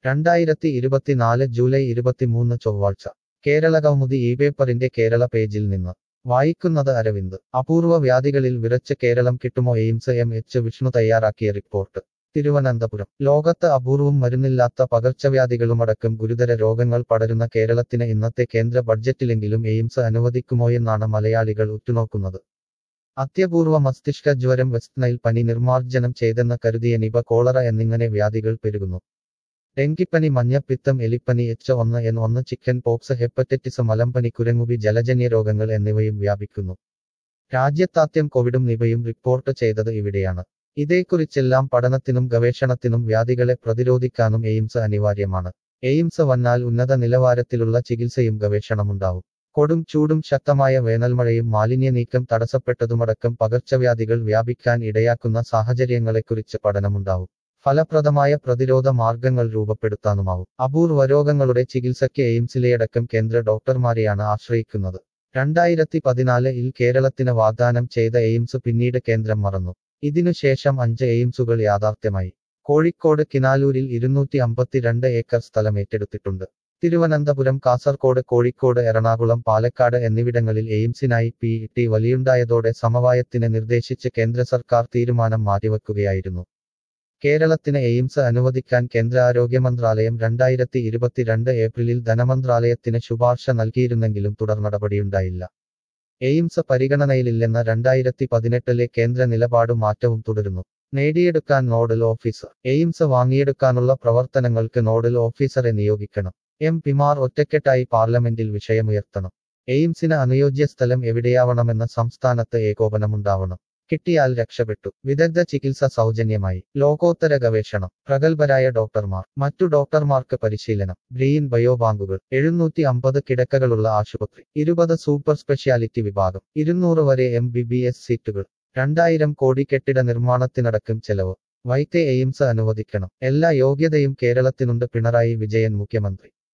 രണ്ടായിരത്തി ഇരുപത്തിനാല് ജൂലൈ ഇരുപത്തിമൂന്ന് ചൊവ്വാഴ്ച കേരള കൗമുദി ഈ പേപ്പറിന്റെ കേരള പേജിൽ നിന്ന് വായിക്കുന്നത് അരവിന്ദ് അപൂർവ വ്യാധികളിൽ വിറച്ച് കേരളം കിട്ടുമോ എയിംസ് എം എച്ച് വിഷ്ണു തയ്യാറാക്കിയ റിപ്പോർട്ട് തിരുവനന്തപുരം ലോകത്ത് അപൂർവം മരുന്നില്ലാത്ത പകർച്ചവ്യാധികളുമടക്കം ഗുരുതര രോഗങ്ങൾ പടരുന്ന കേരളത്തിന് ഇന്നത്തെ കേന്ദ്ര ബഡ്ജറ്റിലെങ്കിലും എയിംസ് അനുവദിക്കുമോയെന്നാണ് മലയാളികൾ ഉറ്റുനോക്കുന്നത് അത്യപൂർവ മസ്തിഷ്ക ജ്വരം വെസ്റ്റ് നൈൽ പനി നിർമ്മാർജ്ജനം ചെയ്തെന്ന് കരുതിയ നിപ കോളറ എന്നിങ്ങനെ വ്യാധികൾ പെരുകുന്നു ഡെങ്കിപ്പനി മഞ്ഞപ്പിത്തം എലിപ്പനി എച്ച് ഒന്ന് എൻ ഒന്ന് ചിക്കൻ പോക്സ് ഹെപ്പറ്റൈറ്റിസ് മലമ്പനി കുരങ്ങുബി ജലജന്യ രോഗങ്ങൾ എന്നിവയും വ്യാപിക്കുന്നു രാജ്യത്താദ്യം കോവിഡും നിപയും റിപ്പോർട്ട് ചെയ്തത് ഇവിടെയാണ് ഇതേക്കുറിച്ചെല്ലാം പഠനത്തിനും ഗവേഷണത്തിനും വ്യാധികളെ പ്രതിരോധിക്കാനും എയിംസ് അനിവാര്യമാണ് എയിംസ് വന്നാൽ ഉന്നത നിലവാരത്തിലുള്ള ചികിത്സയും ഗവേഷണമുണ്ടാവും കൊടും ചൂടും ശക്തമായ വേനൽമഴയും മാലിന്യ നീക്കം തടസ്സപ്പെട്ടതുമടക്കം പകർച്ചവ്യാധികൾ വ്യാപിക്കാൻ ഇടയാക്കുന്ന സാഹചര്യങ്ങളെക്കുറിച്ച് പഠനമുണ്ടാവും ഫലപ്രദമായ പ്രതിരോധ മാർഗങ്ങൾ രൂപപ്പെടുത്താനുമാവും അപൂർവ രോഗങ്ങളുടെ ചികിത്സയ്ക്ക് എയിംസിലെയടക്കം കേന്ദ്ര ഡോക്ടർമാരെയാണ് ആശ്രയിക്കുന്നത് രണ്ടായിരത്തി പതിനാലിൽ കേരളത്തിന് വാഗ്ദാനം ചെയ്ത എയിംസ് പിന്നീട് കേന്ദ്രം മറന്നു ഇതിനുശേഷം അഞ്ച് എയിംസുകൾ യാഥാർത്ഥ്യമായി കോഴിക്കോട് കിനാലൂരിൽ ഇരുന്നൂറ്റി അമ്പത്തിരണ്ട് ഏക്കർ സ്ഥലം ഏറ്റെടുത്തിട്ടുണ്ട് തിരുവനന്തപുരം കാസർകോട് കോഴിക്കോട് എറണാകുളം പാലക്കാട് എന്നിവിടങ്ങളിൽ എയിംസിനായി പി ടി വലിയുണ്ടായതോടെ സമവായത്തിന് നിർദ്ദേശിച്ച് കേന്ദ്ര സർക്കാർ തീരുമാനം മാറ്റിവെക്കുകയായിരുന്നു കേരളത്തിന് എയിംസ് അനുവദിക്കാൻ കേന്ദ്ര ആരോഗ്യ മന്ത്രാലയം രണ്ടായിരത്തി ഇരുപത്തിരണ്ട് ഏപ്രിലിൽ ധനമന്ത്രാലയത്തിന് ശുപാർശ നൽകിയിരുന്നെങ്കിലും തുടർ നടപടിയുണ്ടായില്ല എയിംസ് പരിഗണനയിലില്ലെന്ന രണ്ടായിരത്തി പതിനെട്ടിലെ കേന്ദ്ര നിലപാട് മാറ്റവും തുടരുന്നു നേടിയെടുക്കാൻ നോഡൽ ഓഫീസർ എയിംസ് വാങ്ങിയെടുക്കാനുള്ള പ്രവർത്തനങ്ങൾക്ക് നോഡൽ ഓഫീസറെ നിയോഗിക്കണം എം പിമാർ ഒറ്റക്കെട്ടായി പാർലമെന്റിൽ വിഷയമുയർത്തണം എയിംസിന് അനുയോജ്യ സ്ഥലം എവിടെയാവണമെന്ന സംസ്ഥാനത്ത് ഏകോപനമുണ്ടാവണം കിട്ടിയാൽ രക്ഷപ്പെട്ടു വിദഗ്ധ ചികിത്സ സൗജന്യമായി ലോകോത്തര ഗവേഷണം പ്രഗത്ഭരായ ഡോക്ടർമാർ മറ്റു ഡോക്ടർമാർക്ക് പരിശീലനം ബ്രെയിൻ ബയോബാങ്കുകൾ എഴുന്നൂറ്റി അമ്പത് കിടക്കകളുള്ള ആശുപത്രി ഇരുപത് സൂപ്പർ സ്പെഷ്യാലിറ്റി വിഭാഗം ഇരുന്നൂറ് വരെ എം ബി ബി എസ് സീറ്റുകൾ രണ്ടായിരം കോടി കെട്ടിട നിർമ്മാണത്തിനടക്കം ചെലവ് വൈത്തെ എയിംസ് അനുവദിക്കണം എല്ലാ യോഗ്യതയും കേരളത്തിനുണ്ട് പിണറായി വിജയൻ മുഖ്യമന്ത്രി